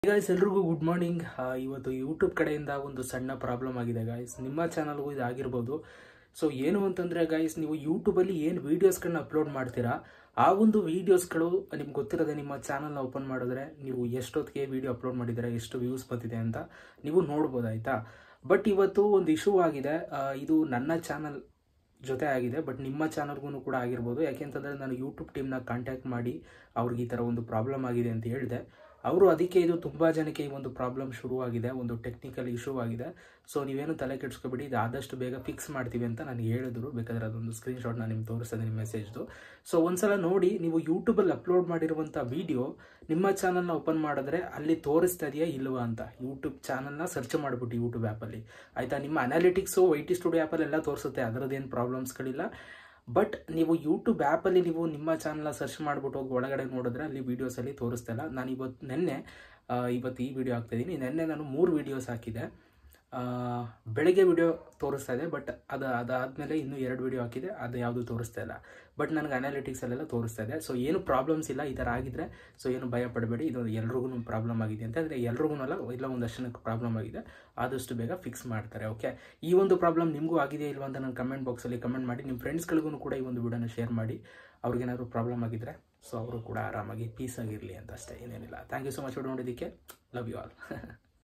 guys ಎಲ್ರಿಗೂ good morning ಇವತ್ತು YouTube ಕಡೆಯಿಂದ ಒಂದು ಸಣ್ಣ ಪ್ರಾಬ್ಲಮ್ ಆಗಿದೆ ಗಾಯ್ಸ್ ನಿಮ್ಮ ಚಾನಲ್ಗೂ ಇದು ಆಗಿರ್ಬೋದು ಸೊ ಏನು ಅಂತಂದರೆ ಗಾಯ್ಸ್ ನೀವು ಯೂಟ್ಯೂಬಲ್ಲಿ ಏನು ವೀಡಿಯೋಸ್ಗಳನ್ನ ಅಪ್ಲೋಡ್ ಮಾಡ್ತೀರಾ ಆ ಒಂದು ವೀಡಿಯೋಸ್ಗಳು ನಿಮ್ಗೆ ಗೊತ್ತಿರೋದೆ ನಿಮ್ಮ ಚಾನಲ್ನ ಓಪನ್ ಮಾಡಿದ್ರೆ ನೀವು ಎಷ್ಟೊತ್ತಿಗೆ ವೀಡಿಯೋ ಅಪ್ಲೋಡ್ ಮಾಡಿದರೆ ಎಷ್ಟು ವ್ಯೂಸ್ ಬಂದಿದೆ ಅಂತ ನೀವು ನೋಡ್ಬೋದು ಆಯಿತಾ ಬಟ್ ಇವತ್ತು ಒಂದು ಇಶ್ಯೂ ಆಗಿದೆ ಆ, ಇದು ನನ್ನ ಚಾನಲ್ ಜೊತೆ ಆಗಿದೆ ಬಟ್ ನಿಮ್ಮ ಚಾನಲ್ಗೂ ಕೂಡ ಆಗಿರ್ಬೋದು ಯಾಕೆಂತಂದರೆ ನಾನು ಯೂಟ್ಯೂಬ್ ಟೀಮ್ನ ಕಾಂಟ್ಯಾಕ್ಟ್ ಮಾಡಿ ಅವ್ರಿಗೆ ಈ ಥರ ಒಂದು ಪ್ರಾಬ್ಲಮ್ ಆಗಿದೆ ಅಂತ ಹೇಳಿದೆ ಅವರು ಅದಕ್ಕೆ ಇದು ತುಂಬ ಜನಕ್ಕೆ ಈ ಒಂದು ಪ್ರಾಬ್ಲಮ್ ಶುರುವಾಗಿದೆ ಒಂದು ಟೆಕ್ನಿಕಲ್ ಇಶ್ಯೂ ಆಗಿದೆ ಸೊ ನೀವೇನು ತಲೆ ಕೆಡಿಸ್ಕೊಬೇಡಿ ಇದು ಆದಷ್ಟು ಬೇಗ ಫಿಕ್ಸ್ ಮಾಡ್ತೀವಿ ಅಂತ ನನಗೆ ಹೇಳಿದ್ರು ಬೇಕಾದ್ರೆ ಅದೊಂದು ಸ್ಕ್ರೀನ್ಶಾಟ್ ನಾನು ನಿಮ್ಗೆ ತೋರಿಸ್ತೇನೆ ನಿಮ್ಮ ಮೆಸೇಜ್ದು ಸೊ ಒಂದ್ಸಲ ನೋಡಿ ನೀವು ಯೂಟ್ಯೂಬಲ್ಲಿ ಅಪ್ಲೋಡ್ ಮಾಡಿರುವಂಥ ವಿಡಿಯೋ ನಿಮ್ಮ ಚಾನಲ್ನ ಓಪನ್ ಮಾಡಿದ್ರೆ ಅಲ್ಲಿ ತೋರಿಸ್ತಾ ಇದೆಯಾ ಇಲ್ವಾ ಅಂತ ಯೂಟ್ಯೂಬ್ ಚಾನಲ್ನ ಸರ್ಚ್ ಮಾಡಿಬಿಟ್ಟು ಯೂಟ್ಯೂಬ್ ಆ್ಯಪಲ್ಲಿ ಆಯಿತಾ ನಿಮ್ಮ ಅನಾಲಿಟಿಕ್ಸು ವೈ ಟಿ ಸ್ಟುಡಿಯೋ ಆ್ಯಪಲ್ಲಿ ಎಲ್ಲ ತೋರಿಸುತ್ತೆ ಅದರದ್ದೇನು ಪ್ರಾಬ್ಲಮ್ಸ್ಗಳಿಲ್ಲ ಬಟ್ ನೀವು ಯೂಟ್ಯೂಬ್ ಆ್ಯಪಲ್ಲಿ ನೀವು ನಿಮ್ಮ ಚಾನಲ್ನ ಸರ್ಚ್ ಮಾಡಿಬಿಟ್ಟು ಹೋಗಿ ಒಳಗಡೆ ನೋಡಿದ್ರೆ ಅಲ್ಲಿ ವೀಡಿಯೋಸಲ್ಲಿ ತೋರಿಸ್ತಾ ಇಲ್ಲ ನಾನು ಇವತ್ತು ನಿನ್ನೆ ಆ, ಇವತ್ತು ಈ ವಿಡಿಯೋ ಹಾಕ್ತಾಯಿದ್ದೀನಿ ನಿನ್ನೆ ನಾನು ಮೂರು ವೀಡಿಯೋಸ್ ಹಾಕಿದೆ ಆ, ಬೆಳಗ್ಗೆ ವಿಡಿಯೋ ತೋರಿಸ್ತಾ ಇದೆ ಬಟ್ ಅದು ಅದಾದಮೇಲೆ ಇನ್ನೂ ಎರಡು ವಿಡಿಯೋ ಹಾಕಿದೆ ಅದು ಯಾವುದು ತೋರಿಸ್ತಾ ಇಲ್ಲ ಬಟ್ ನನಗೆ ಅನಾಲಿಟಿಕ್ಸಲ್ಲೆಲ್ಲ ತೋರಿಸ್ತಾ ಇದೆ ಸೊ ಏನು ಪ್ರಾಬ್ಲಮ್ಸ್ ಇಲ್ಲ ಈ ಥರ ಆಗಿದ್ರೆ ಸೊ ಏನು ಭಯ ಪಡಬೇಡಿ ಇದು ಎಲ್ರಿಗೂ ಪ್ರಾಬ್ಲಮ್ ಆಗಿದೆ ಅಂತ ಅಂದರೆ ಎಲ್ರಿಗೂ ಅಲ್ಲ ಇಲ್ಲ ಒಂದಷ್ಟು ಜನಕ್ಕೆ ಪ್ರಾಬ್ಲಮ್ ಆಗಿದೆ ಆದಷ್ಟು ಬೇಗ ಫಿಕ್ಸ್ ಮಾಡ್ತಾರೆ ಓಕೆ ಈ ಒಂದು ಪ್ರಾಬ್ಲಮ್ ನಿಮಗೂ ಆಗಿದೆಯಾ ಇಲ್ವಾ ಅಂತ ನಾನು ಕಮೆಂಟ್ ಬಾಕ್ಸಲ್ಲಿ ಕಮೆಂಟ್ ಮಾಡಿ ನಿಮ್ಮ ಫ್ರೆಂಡ್ಸ್ಗಳಿಗೂ ಕೂಡ ಈ ಒಂದು ವಿಡಿಯೋನ ಶೇರ್ ಮಾಡಿ ಅವ್ರಿಗೇನಾದ್ರು ಪ್ರಾಬ್ಲಮ್ ಆಗಿದ್ರೆ ಸೊ ಅವರು ಕೂಡ ಆರಾಮಾಗಿ ಪೀಸ್ ಆಗಿರಲಿ ಅಂತ ಅಷ್ಟೇ ಏನೇನಿಲ್ಲ ಥ್ಯಾಂಕ್ ಯು ಸೊ ಮಚ್ ನೋಡೋದಕ್ಕೆ ಲವ್ ಯು ಆಲ್